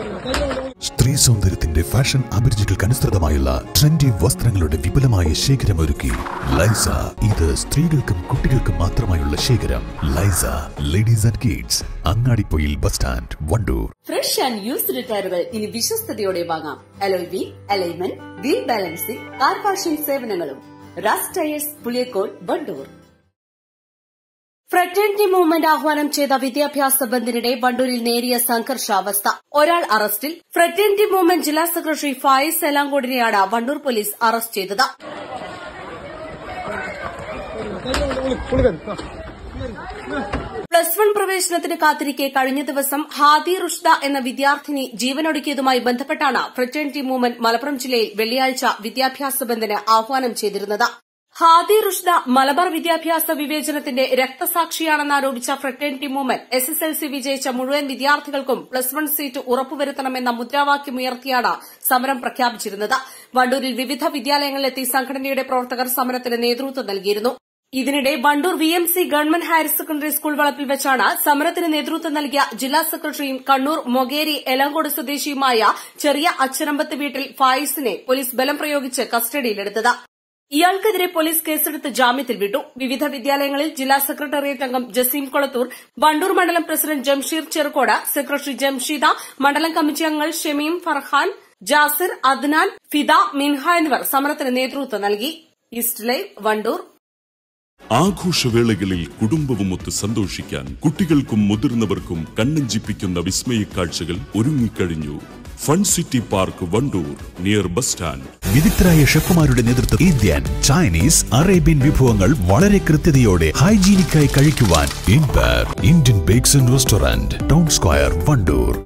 സ്ത്രീ സൗന്ദര്യത്തിന്റെ fashion അഭിരുചികൾക്ക് അനുസൃതമായുള്ള trendy വസ്ത്രങ്ങളുടെ വിപുലമായ ശേഖരമൊരുക്കി ലൈസ ഇത് സ്ത്രീകൾക്കും കുട്ടികൾക്കും മാത്രമായുള്ള ശേഖരം ലൈസ ladies and kids Angadippoyil bus stand Wandoor fresh and used ടയറുകൾ ഇനി വിശ്വസ്തയോടെ വാങ്ങാം alloy wheel alignment wheel balancing car washing സേവനങ്ങളും Ras tyres Puliyakkode Wandoor fraternity movement ആഹ്വാനം ചെയ്ത വിദ്യാഭ്യാസ ബന്ദിനിടെ വണ്ടൂരിൽ നേരിയ സംഘർഷാവസ്ഥ ഒരാൾ അറസ്റ്റിൽ ഫ്രറ്റേണിറ്റി മൂവ്മെന്റ് ജില്ലാ സെക്രട്ടറി ഫായിസ് എലാങ്കോടിനെയാണ് വണ്ടൂർ പോലീസ് അറസ്റ്റ് ചെയ്തത് പ്ലസ് വൺ പ്രവേശനത്തിന് കാത്തിരിക്കെ കഴിഞ്ഞ ദിവസം ഹാദി റുഷ്ദ എന്ന വിദ്യാർത്ഥിനി ജീവനൊടുക്കിയതുമായി ബന്ധപ്പെട്ടാണ് ഫ്രറ്റേണിറ്റി മൂവ്മെന്റ് മലപ്പുറം ജില്ലയിൽ വെള്ളിയാഴ്ച വിദ്യാഭ്യാസ ബന്ദിന് ആഹ്വാനം ചെയ്തിരുന്നത് ഹാദി റുഷ്ദ മലബാർ വിദ്യാഭ്യാസ വിവേചനത്തിന്റെ രക്തസാക്ഷിയാണെന്നാരോപിച്ച fraternity movement S S L C വിജയിച്ച മുഴുവൻ വിദ്യാർത്ഥികൾക്കും പ്ലസ് വൺ സീറ്റ് ഉറപ്പുവരുത്തണമെന്ന മുദ്രാവാക്യമുയർത്തിയാണ് സമരം പ്രഖ്യാപിച്ചിരുന്നത് വണ്ടൂരിൽ വിവിധ വിദ്യാലയങ്ങളിലെത്തി സംഘടനയുടെ പ്രവർത്തകർ സമരത്തിന് നേതൃത്വം നൽകിയിരുന്നു ഇതിനിടെ Wandoor V M C government higher secondary school വളപ്പിൽ വെച്ചാണ് സമരത്തിന് നേതൃത്വം നൽകിയ ജില്ലാ സെക്രട്ടറിയും കണ്ണൂർ മൊകേരി എലങ്കോട് സ്വദേശിയുമായ ചെറിയ അച്ചനമ്പത്ത് വീട്ടിൽ ഫായിസിനെ പോലീസ് ബലം പ്രയോഗിച്ച് കസ്റ്റഡിയിലെടുത്തത് ഇയാൾക്കെതിരെ പോലീസ് കേസെടുത്ത് ജാമ്യത്തിൽ വിട്ടു വിവിധ വിദ്യാലയങ്ങളിൽ ജില്ലാ സെക്രട്ടേറിയറ്റ് അംഗം ജസീം കൊളത്തൂർ വണ്ടൂർ മണ്ഡലം പ്രസിഡന്റ് ജംഷീർ ചെറുകോട് സെക്രട്ടറി ജംഷീദ മണ്ഡലം കമ്മിറ്റി അംഗങ്ങൾ ഷമീം ഫർഹാൻ ജാസിർ അദ്നാൻ ഫിദ മിൻഹ എന്നിവർ സമരത്തിന് നേതൃത്വം നൽകി ഈസ്റ്റ് ലൈവ് വണ്ടൂർ ആഘോഷവേളകളിൽ കുടുംബവുമൊത്ത് സന്തോഷിക്കാൻ കുട്ടികൾക്കും മുതിർന്നവർക്കും കണ്ണഞ്ചിപ്പിക്കുന്ന വിസ്മയ കാഴ്ചകൾ ഒരുങ്ങിക്കഴിഞ്ഞു fun city park Wandoor near bus stand വിദഗ്ധരായ ഷെഫുമാരുടെ നേതൃത്വം ഇന്ത്യൻ ചൈനീസ് അറേബ്യൻ വിഭവങ്ങൾ വളരെ കൃത്യതയോടെ ഹൈജീനിക്കായി കഴിക്കുവാൻ empire Indian bakes and restaurant town square Wandoor